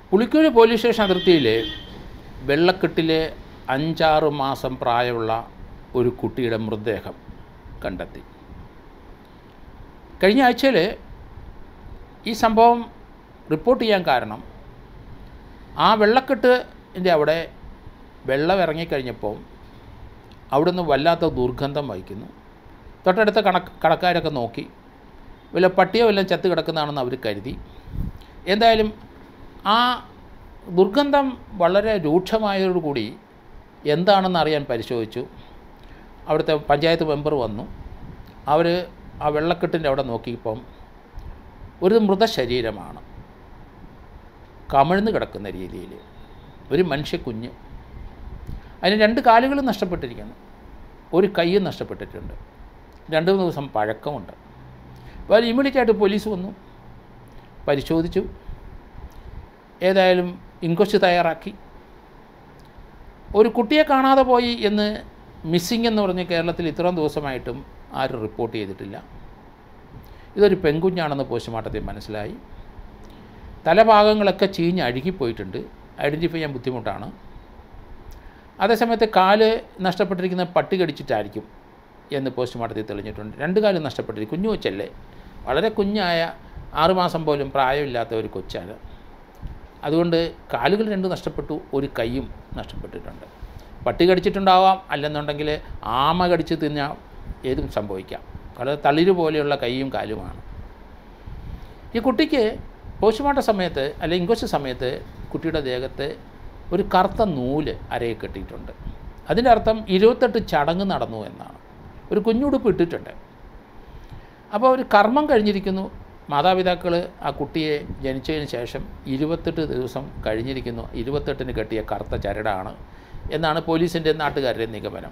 പുളിക്കൂര് police station അതിർത്തിയിൽ വെള്ളക്കെട്ടിലെ അഞ്ചാറ് മാസം പ്രായമുള്ള ഒരു കുട്ടിയുടെ മൃതദേഹം കണ്ടെത്തി കഴിഞ്ഞ ആഴ്ചയിൽ ഈ സംഭവം റിപ്പോർട്ട് ചെയ്യാൻ കാരണം ആ വെള്ളക്കെട്ടിൻ്റെ അവിടെ വെള്ളം ഇറങ്ങിക്കഴിഞ്ഞപ്പോൾ അവിടുന്ന് വല്ലാത്ത ദുർഗന്ധം വഹിക്കുന്നു തൊട്ടടുത്ത കണക്ക് കടക്കാരൊക്കെ നോക്കി വല്ല പട്ടിയോ വല്ലതും ചത്ത് കിടക്കുന്നതാണെന്ന് അവർ കരുതി എന്തായാലും ആ ദുർഗന്ധം വളരെ രൂക്ഷമായതോടുകൂടി എന്താണെന്ന് അറിയാൻ പരിശോധിച്ചു അവിടുത്തെ പഞ്ചായത്ത് മെമ്പർ വന്നു അവർ ആ വെള്ളക്കെട്ടിൻ്റെ അവിടെ നോക്കിയപ്പം ഒരു മൃതശരീരമാണ് കമിഴ്ന്ന് കിടക്കുന്ന രീതിയിൽ ഒരു മനുഷ്യക്കുഞ്ഞ് അതിന് രണ്ട് കാലുകളും നഷ്ടപ്പെട്ടിരിക്കുന്നു ഒരു കൈയും നഷ്ടപ്പെട്ടിട്ടുണ്ട് രണ്ട് മൂന്ന് ദിവസം പഴക്കമുണ്ട് അപ്പോൾ അത് ഇമ്മീഡിയറ്റ് ആയിട്ട് പോലീസ് വന്നു പരിശോധിച്ചു ഏതായാലും ഇൻക്വസ്റ്റ് തയ്യാറാക്കി ഒരു കുട്ടിയെ കാണാതെ പോയി എന്ന് മിസ്സിംഗ് എന്ന് പറഞ്ഞ് കേരളത്തിൽ ഇത്രയും ദിവസമായിട്ടും ആരും റിപ്പോർട്ട് ചെയ്തിട്ടില്ല ഇതൊരു പെൺകുഞ്ഞാണെന്ന് പോസ്റ്റ്മോർട്ടത്തിൽ മനസ്സിലായി തലഭാഗങ്ങളൊക്കെ ചീഞ്ഞ് അഴുകിപ്പോയിട്ടുണ്ട് ഐഡൻറ്റിഫൈ ചെയ്യാൻ ബുദ്ധിമുട്ടാണ് അതേസമയത്ത് കാല് നഷ്ടപ്പെട്ടിരിക്കുന്ന പട്ടി കടിച്ചിട്ടായിരിക്കും എന്ന് പോസ്റ്റ്മോർട്ടത്തിൽ തെളിഞ്ഞിട്ടുണ്ട് രണ്ട് കാലും നഷ്ടപ്പെട്ടിരിക്കും കുഞ്ഞു കൊച്ചല്ലേ വളരെ കുഞ്ഞായ ആറുമാസം പോലും പ്രായമില്ലാത്ത ഒരു കൊച്ചാണ് അതുകൊണ്ട് കാലുകൾ രണ്ട് നഷ്ടപ്പെട്ടു ഒരു കൈയും നഷ്ടപ്പെട്ടിട്ടുണ്ട് പട്ടി കടിച്ചിട്ടുണ്ടാവാം അല്ലെന്നുണ്ടെങ്കിൽ ആമ കടിച്ച് തിന്നാം ഏതും സംഭവിക്കാം വളരെ തളിര് പോലെയുള്ള കൈയും കാലുമാണ് ഈ കുട്ടിക്ക് പോസ്റ്റ്മോർട്ടം സമയത്ത് അല്ലെങ്കിൽ ഇൻക്വസ്റ്റ് സമയത്ത് കുട്ടിയുടെ ദേഹത്ത് ഒരു കറുത്ത നൂല് അരയെ കെട്ടിയിട്ടുണ്ട് അതിൻ്റെ അർത്ഥം ഇരുപത്തെട്ട് ചടങ്ങ് നടന്നു എന്നാണ് ഒരു കുഞ്ഞുടുപ്പ് ഇട്ടിട്ടുണ്ട് അപ്പോൾ ഒരു കർമ്മം കഴിഞ്ഞിരിക്കുന്നു മാതാപിതാക്കൾ ആ കുട്ടിയെ ജനിച്ചതിന് ശേഷം ഇരുപത്തെട്ട് ദിവസം കഴിഞ്ഞിരിക്കുന്നു ഇരുപത്തെട്ടിന് കെട്ടിയ കറുത്ത ചരടാണ് എന്നാണ് പോലീസിൻ്റെ നാട്ടുകാരുടെ നിഗമനം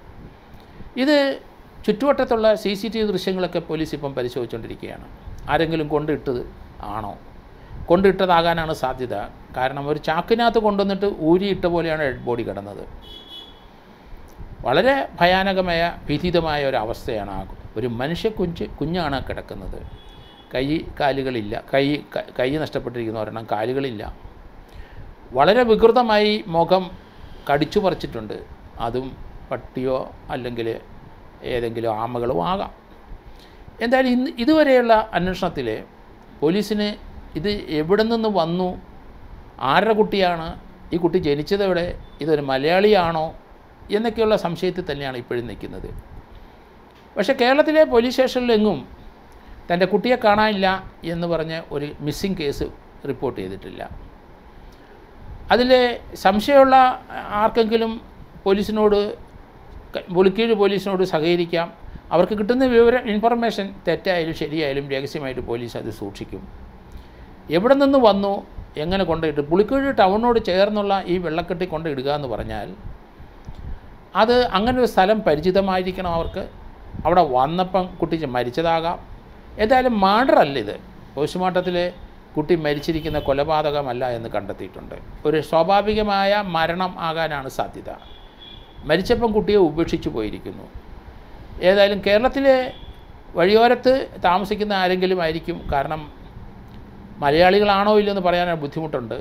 ഇത് ചുറ്റുവട്ടത്തുള്ള സി സി ടി വി ദൃശ്യങ്ങളൊക്കെ പോലീസ് ഇപ്പം പരിശോധിച്ചുകൊണ്ടിരിക്കുകയാണ് ആരെങ്കിലും കൊണ്ടിട്ടത് ആണോ കൊണ്ടിട്ടതാകാനാണ് സാധ്യത കാരണം ഒരു ചാക്കിനകത്ത് കൊണ്ടുവന്നിട്ട് ഊരിയിട്ട പോലെയാണ് ഡെഡ് ബോഡി കിടന്നത് വളരെ ഭയാനകമായ ഭീതിതമായ ഒരു അവസ്ഥയാണ് ആ ഒരു മനുഷ്യ കുഞ്ഞ് കുഞ്ഞാണ് ആ കിടക്കുന്നത് കൈ കാലുകളില്ല കൈ ക- കൈ നഷ്ടപ്പെട്ടിരിക്കുന്ന ഒരെണ്ണം കാലുകളില്ല വളരെ വികൃതമായി മുഖം കടിച്ചു പറിച്ചിട്ടുണ്ട് അതും പട്ടിയോ അല്ലെങ്കിൽ ഏതെങ്കിലും ആമകളോ ആകാം എന്തായാലും ഇന്ന് ഇതുവരെയുള്ള അന്വേഷണത്തിൽ പോലീസിന് ഇത് എവിടെ നിന്ന് വന്നു ആരുടെ കുട്ടിയാണ് ഈ കുട്ടി ജനിച്ചതെവിടെ ഇതൊരു മലയാളിയാണോ എന്നൊക്കെയുള്ള സംശയത്തിൽ തന്നെയാണ് ഇപ്പോഴും നിൽക്കുന്നത് പക്ഷേ കേരളത്തിലെ പോലീസ് സ്റ്റേഷനിലെങ്ങും തൻ്റെ കുട്ടിയെ കാണാനില്ല എന്ന് പറഞ്ഞ് ഒരു മിസ്സിംഗ് കേസ് റിപ്പോർട്ട് ചെയ്തിട്ടില്ല അതിൽ സംശയമുള്ള ആർക്കെങ്കിലും പോലീസിനോട് ക- പുലിക്കീഴ് പോലീസിനോട് സഹകരിക്കാം അവർക്ക് കിട്ടുന്ന വിവരം ഇൻഫർമേഷൻ തെറ്റായാലും ശരിയായാലും രഹസ്യമായിട്ട് പോലീസ് അത് സൂക്ഷിക്കും എവിടെ നിന്ന് വന്നു എങ്ങനെ കൊണ്ടിട്ട് പുളിക്കീഴ് ടൗണിനോട് ചേർന്നുള്ള ഈ വെള്ളക്കെട്ടി കൊണ്ടിടുക എന്ന് പറഞ്ഞാൽ അത് അങ്ങനെ ഒരു സ്ഥലം പരിചിതമായിരിക്കണം അവർക്ക് അവിടെ വന്നപ്പം കുട്ടി മരിച്ചതാകാം എന്തായാലും മർഡർ അല്ല ഇത് പോസ്റ്റ്മോർട്ടത്തിൽ കുട്ടി മരിച്ചിരിക്കുന്ന കൊലപാതകമല്ല എന്ന് കണ്ടെത്തിയിട്ടുണ്ട് ഒരു സ്വാഭാവികമായ മരണം ആകാനാണ് സാധ്യത മരിച്ചപ്പം കുട്ടിയെ ഉപേക്ഷിച്ചു പോയിരിക്കുന്നു ഏതായാലും കേരളത്തിലെ വഴിയോരത്ത് താമസിക്കുന്ന ആരെങ്കിലും ആയിരിക്കും കാരണം മലയാളികളാണോ ഇല്ലെന്ന് പറയാൻ ബുദ്ധിമുട്ടുണ്ട്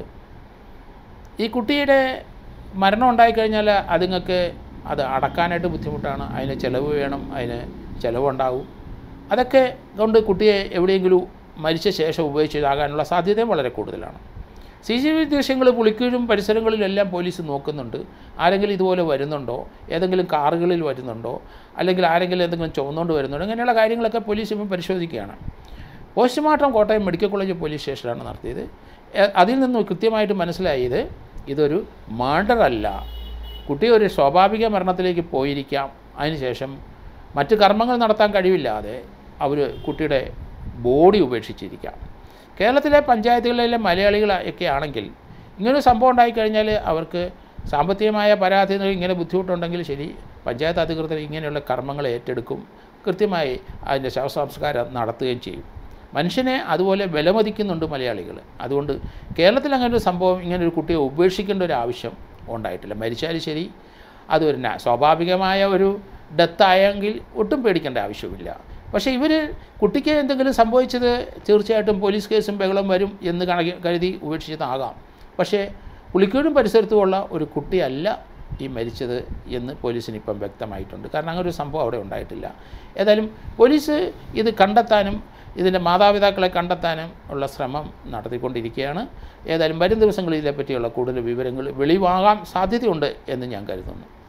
ഈ കുട്ടിയുടെ മരണം ഉണ്ടായിക്കഴിഞ്ഞാൽ അതുങ്ങൾക്ക് അത് അടക്കാനായിട്ട് ബുദ്ധിമുട്ടാണ് അതിന് ചിലവ് വേണം അതിന് ചിലവുണ്ടാവും അതൊക്കെ കൊണ്ട് കുട്ടിയെ എവിടെയെങ്കിലും മരിച്ച ശേഷം ഉപയോഗിച്ചതാകാനുള്ള സാധ്യതയും വളരെ കൂടുതലാണ് സി സി ടി വി ദൃശ്യങ്ങൾ പുളിക്കീഴും പരിസരങ്ങളിലെല്ലാം പോലീസ് നോക്കുന്നുണ്ട് ആരെങ്കിലും ഇതുപോലെ വരുന്നുണ്ടോ ഏതെങ്കിലും കാറുകളിൽ വരുന്നുണ്ടോ അല്ലെങ്കിൽ ആരെങ്കിലും എന്തെങ്കിലും ചുമന്നുകൊണ്ട് വരുന്നുണ്ടോ ഇങ്ങനെയുള്ള കാര്യങ്ങളൊക്കെ പോലീസ് ഇപ്പം പരിശോധിക്കുകയാണ് postmortem Kottayam medical college police സ്റ്റേഷനിലാണ് നടത്തിയത് എ- അതിൽ നിന്ന് കൃത്യമായിട്ട് മനസ്സിലായത് ഇതൊരു മർഡർ അല്ല കുട്ടി ഒരു സ്വാഭാവിക മരണത്തിലേക്ക് പോയിരിക്കാം അതിനുശേഷം മറ്റ് കർമ്മങ്ങൾ നടത്താൻ കഴിവില്ലാതെ അവർ കുട്ടിയുടെ ബോഡി ഉപേക്ഷിച്ചിരിക്കാം കേരളത്തിലെ പഞ്ചായത്തുകളിലെ മലയാളികൾ ഒക്കെ ആണെങ്കിൽ ഇങ്ങനൊരു സംഭവം ഉണ്ടായിക്കഴിഞ്ഞാൽ അവർക്ക് സാമ്പത്തികമായ പരാതി ഇങ്ങനെ ബുദ്ധിമുട്ടുണ്ടെങ്കിൽ ശരി പഞ്ചായത്ത് അധികൃതർ ഇങ്ങനെയുള്ള കർമ്മങ്ങൾ ഏറ്റെടുക്കും കൃത്യമായി അതിൻ്റെ ശവസംസ്കാരം നടത്തുകയും ചെയ്യും മനുഷ്യനെ അതുപോലെ വിലമതിക്കുന്നുണ്ട് മലയാളികൾ അതുകൊണ്ട് കേരളത്തിൽ അങ്ങനെ ഒരു സംഭവം ഇങ്ങനെ ഒരു കുട്ടിയെ ഉപേക്ഷിക്കേണ്ട ഒരു ആവശ്യം ഉണ്ടായിട്ടില്ല മരിച്ചാലും ശരി അതൊരു നാ- സ്വാഭാവികമായ ഒരു ഡെത്തായെങ്കിൽ ഒട്ടും പേടിക്കേണ്ട ആവശ്യമില്ല പക്ഷേ ഇവർ കുട്ടിക്ക് എന്തെങ്കിലും സംഭവിച്ചത് തീർച്ചയായിട്ടും പോലീസ് കേസും ബഹളം വരും എന്ന് കണക്കി കരുതി ഉപേക്ഷിച്ചതാകാം പക്ഷേ പുളിക്കീടും പരിസരത്തുമുള്ള ഒരു കുട്ടിയല്ല ഈ മരിച്ചത് എന്ന് പോലീസിന് ഇപ്പം വ്യക്തമായിട്ടുണ്ട് കാരണം അങ്ങനെ ഒരു സംഭവം അവിടെ ഉണ്ടായിട്ടില്ല ഏതായാലും പോലീസ് ഇത് കണ്ടെത്താനും ഇതിൻ്റെ മാതാപിതാക്കളെ കണ്ടെത്താനും ഉള്ള ശ്രമം നടത്തിക്കൊണ്ടിരിക്കുകയാണ് ഏതായാലും വരും ദിവസങ്ങളിൽ ഇതേപ്പറ്റിയുള്ള കൂടുതൽ വിവരങ്ങൾ വെളിവാകാൻ സാധ്യതയുണ്ട് എന്ന് ഞാൻ കരുതുന്നു